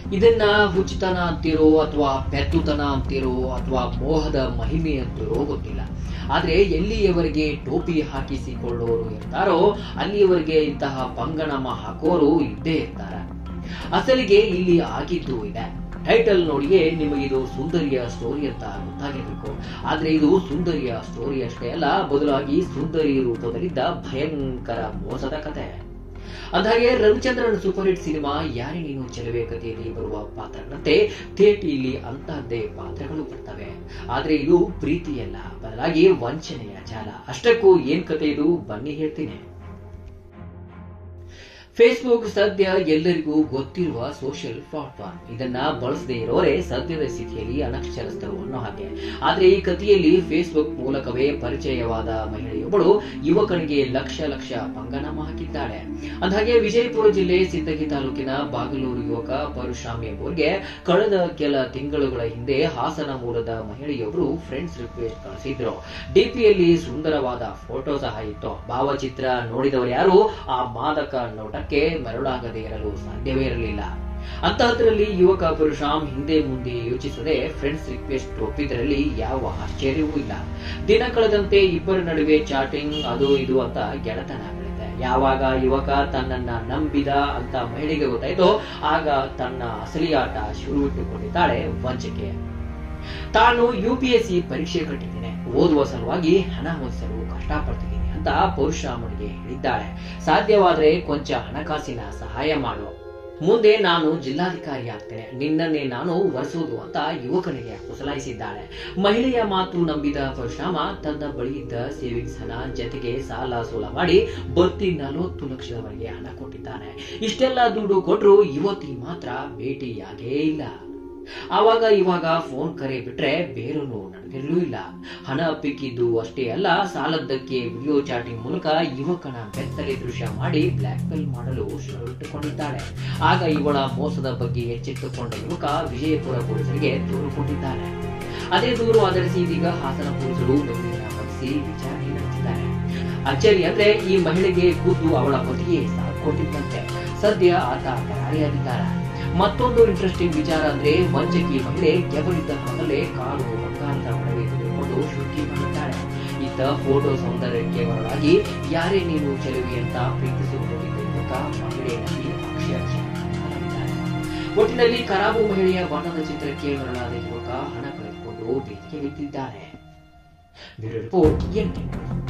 ಇದನ್ನ ಹುಚ್ಚುತನ ಅಂತಿರೋ ಅಥವಾ ಪೆದ್ದುತನ ಅಂತಿರೋ ಅಥವಾ ಮೋಹದ ಮಹಿಮೆ ಅಂತಿರೋ ಗೊತ್ತಿಲ್ಲ ಆದ್ರೆ ಎಲ್ಲಿಯವರೆಗೆ ಟೋಪಿ ಹಾಕಿಸಿಕೊಳ್ಳೋರು ಇರ್ತಾರೋ ಅಲ್ಲಿಯವರೆಗೆ ಇಂತಹ ಪಂಗಣಮ ಹಾಕೋರು ಇದ್ದೇ ಇರ್ತಾರೆ ಅಸಲಿಗೆ ಇಲ್ಲಿ ಆಗಿದ್ದು ಇದೆ ಟೈಟಲ್ ನೋಡಿಯೇ ನಿಮಗಿದು ಸುಂದರಿಯ ಸ್ಟೋರಿ ಅಂತ ಗೊತ್ತಾಗಿರ್ಬೇಕು ಆದ್ರೆ ಇದು ಸುಂದರಿಯ ಸ್ಟೋರಿ ಅಷ್ಟೇ ಅಲ್ಲ ಬದಲಾಗಿ ಸುಂದರಿ ರೂಪದಲ್ಲಿದ್ದ ಭಯಂಕರ ಮೋಸದ ಕತೆ ಅಂದಾಗೆ ರವಿಚಂದ್ರನ್ ಸೂಪರ್ ಹಿಟ್ ಸಿನಿಮಾ ಯಾರೇ ನೀನು ಚೆಲುವೆ ಕಥೆಯಲ್ಲಿ ಬರುವ ಪಾತ್ರಗಳಂತೆ ಥೇಟಿಯಲ್ಲಿ ಅಂತಹದ್ದೇ ಪಾತ್ರಗಳು ಬರ್ತವೆ ಆದ್ರೆ ಇದು ಪ್ರೀತಿಯಲ್ಲ ಬದಲಾಗಿ ವಂಚನೆಯ ಜಾಲ ಅಷ್ಟಕ್ಕೂ ಏನ್ ಕತೆ ಇದು ಬನ್ನಿ ಹೇಳ್ತೀನಿ ಫೇಸ್ಬುಕ್ ಸದ್ಯ ಎಲ್ಲರಿಗೂ ಗೊತ್ತಿರುವ ಸೋಷಿಯಲ್ ಪ್ಲಾಟ್ಫಾರ್ಮ್ ಇದನ್ನ ಬಳಸದೇ ಇರೋರೆ ಸದ್ಯದ ಸ್ಥಿತಿಯಲ್ಲಿ ಅನಕ್ಷರಸ್ಥರು ಅನ್ನೋ ಹಾಗೆ ಆದ್ರೆ ಈ ಕಥೆಯಲ್ಲಿ ಫೇಸ್ಬುಕ್ ಮೂಲಕವೇ ಪರಿಚಯವಾದ ಮಹಿಳೆಯೊಬ್ಬಳು ಯುವಕನಿಗೆ ಲಕ್ಷ ಲಕ್ಷ ಪಂಗನಾಮ ಹಾಕಿದ್ದಾಳೆ ಅಂದಾಗೆ ವಿಜಯಪುರ ಜಿಲ್ಲೆ ಸಿದ್ದಗಿ ತಾಲೂಕಿನ ಬಾಗಲೂರು ಯುವಕ ಪರಶುರಾಮ್ ಎಂಬುವರಿಗೆ ಕಳೆದ ಕೆಲ ತಿಂಗಳುಗಳ ಹಿಂದೆ ಹಾಸನ ಮೂಲದ ಮಹಿಳೆಯೊಬ್ಬರು ಫ್ರೆಂಡ್ಸ್ ರಿಕ್ವೆಸ್ಟ್ ಕಳಿಸಿದ್ರು ಡಿಪಿಯಲ್ಲಿ ಸುಂದರವಾದ ಫೋಟೋ ಸಹ ಇತ್ತು ಭಾವಚಿತ್ರ ನೋಡಿದವರು ಯಾರು ಆ ಮಾದಕ ನೋಟಕ್ಕೆ ಮರಳಾಗದೇ ಇರಲು ಸಾಧ್ಯವೇ ಇರಲಿಲ್ಲ ಅಂತಹದ್ರಲ್ಲಿ ಯುವಕ ಪರಶುರಾಮ್ ಹಿಂದೆ ಮುಂದೆ ಯೋಚಿಸದೆ ಫ್ರೆಂಡ್ಸ್ ರಿಕ್ವೆಸ್ಟ್ ಒಪ್ಪಿದರಲ್ಲಿ ಯಾವ ಆಶ್ಚರ್ಯವೂ ಇಲ್ಲ ದಿನ ಕಳೆದಂತೆ ಇಬ್ಬರ ನಡುವೆ ಚಾಟಿಂಗ್ ಅದು ಇದು ಅಂತ ಗೆಳತನ ಬೆಳೆತೆ ಯಾವಾಗ ಯುವಕ ತನ್ನನ್ನ ನಂಬಿದ ಅಂತ ಮಹಿಳೆಗೆ ಗೊತ್ತಾಯ್ತೋ ಆಗ ತನ್ನ ಅಸಲಿ ಆಟ ಶುರುವಿಟ್ಟುಕೊಂಡಿದ್ದಾಳೆ ವಂಚಕೆ ತಾನು ಯು ಪಿ ಎಸ್ ಸಿ ಪರೀಕ್ಷೆ ಕಟ್ಟಿದ್ದೇನೆ ಓದುವ ಸಲುವಾಗಿ ಹಣ ಹೊಂದಿಸಲು ಕಷ್ಟಪಡ್ತಿದ್ದೀನಿ ಅಂತ ಪರಶುರಾಮನಿಗೆ ಹೇಳಿದ್ದಾಳೆ ಸಾಧ್ಯವಾದ್ರೆ ಕೊಂಚ ಹಣಕಾಸಿನ ಸಹಾಯ ಮಾಡು ಮುಂದೆ ನಾನು ಜಿಲ್ಲಾಧಿಕಾರಿ ಆಗ್ತೇನೆ ನಿನ್ನನ್ನೇ ನಾನು ವರೆಸುವುದು ಅಂತ ಯುವಕನಿಗೆ ಕುಸಲಾಯಿಸಿದ್ದಾಳೆ ಮಹಿಳೆಯ ಮಾತು ನಂಬಿದ ಪರಶುರಾಮ ತನ್ನ ಬಳಿ ಇದ್ದ ಸೇವಿಂಗ್ಸ್ ಹಣ ಜತೆಗೆ ಸಾಲ ಸೋಲ ಮಾಡಿ ಬತ್ತಿ ನಲವತ್ತು ಲಕ್ಷದವರೆಗೆ ಹಣ ಕೊಟ್ಟಿದ್ದಾನೆ ಇಷ್ಟೆಲ್ಲ ದುಡ್ಡು ಕೊಟ್ಟರು ಯುವತಿ ಮಾತ್ರ ಭೇಟಿಯಾಗೇ ಇಲ್ಲ ಆವಾಗ ಇವಾಗ ಫೋನ್ ಕರೆ ಬಿಟ್ರೆ ಬೇರೊಂದು ನಡೆದಿರಲೂ ಇಲ್ಲ ಹಣ ಅಪ್ಪಿಕ್ಕಿದ್ದು ಅಷ್ಟೇ ಅಲ್ಲ ಸಾಲದ್ದಕ್ಕೆ ವಿಡಿಯೋ ಚಾಟಿಂಗ್ ಮೂಲಕ ಯುವಕನ ಬೆತ್ತಲೆ ದೃಶ್ಯ ಮಾಡಿ ಬ್ಲಾಕ್ ಮೇಲ್ ಮಾಡಲು ಶುರುವಿಟ್ಟುಕೊಂಡಿದ್ದಾಳೆ ಆಗ ಇವಳ ಮೋಸದ ಬಗ್ಗೆ ಎಚ್ಚೆತ್ತುಕೊಂಡ ಯುವಕ ವಿಜಯಪುರ ಪೊಲೀಸರಿಗೆ ದೂರು ಕೊಟ್ಟಿದ್ದಾನೆ ಅದೇ ದೂರು ಆಧರಿಸಿ ಇದೀಗ ಹಾಸನ ಪೊಲೀಸರು ದೂರಿನ ವಹಿಸಿ ವಿಚಾರಣೆ ನಡೆಸಿದ್ದಾರೆ ಅಚ್ಚರಿ ಅಂದ್ರೆ ಈ ಮಹಿಳೆಗೆ ಖುದ್ದು ಅವಳ ಪತಿಯೇ ಸಾಥ್ ಕೊಟ್ಟಿದ್ದಂತೆ ಸದ್ಯ ಆತ ಪರಾರಿಯಾಗಿದ್ದಾರೆ ಮತ್ತೊಂದು ಇಂಟ್ರೆಸ್ಟಿಂಗ್ ವಿಚಾರ ಅಂದ್ರೆ ವಂಚಕಿ ಮಹಿಳೆ ಕೆಬರಿದ್ದ ಹಣದಲ್ಲೇ ಕಾರು ಬಂಗಾರದ ಒಡವೆ ತೆಗೆದುಕೊಂಡು ಶುದ್ಧಿ ಮಾಡಿದ್ದಾಳೆ ಇತ್ತ ಫೋಟೋ ಸೌಂದರ್ಯಕ್ಕೆ ಹೊರಗಾಗಿ ಯಾರೇ ನೀನು ಚೆಲುವೆ ಅಂತ ಪ್ರೀತಿಸುವುದರಿಂದ ಯುವಕ ಮಹಿಳೆಯಲ್ಲಿ ಅಕ್ಷರಶಃ ಕಲಾವಿದ್ದಾರೆ. ಒಟ್ಟಿನಲ್ಲಿ ಖರಾಬು ಮಹಿಳೆಯ ಬಣ್ಣದ ಚಿತ್ರಕ್ಕೆ ಮರಳಾದ ಯುವಕ ಹಣ ಕಳೆದುಕೊಂಡು ಬೇದಿಗೆ ಬಿದ್ದಿದ್ದಾನೆ ಬ್ಯೂರೋ ರಿಪೋರ್ಟ್ ಎನ್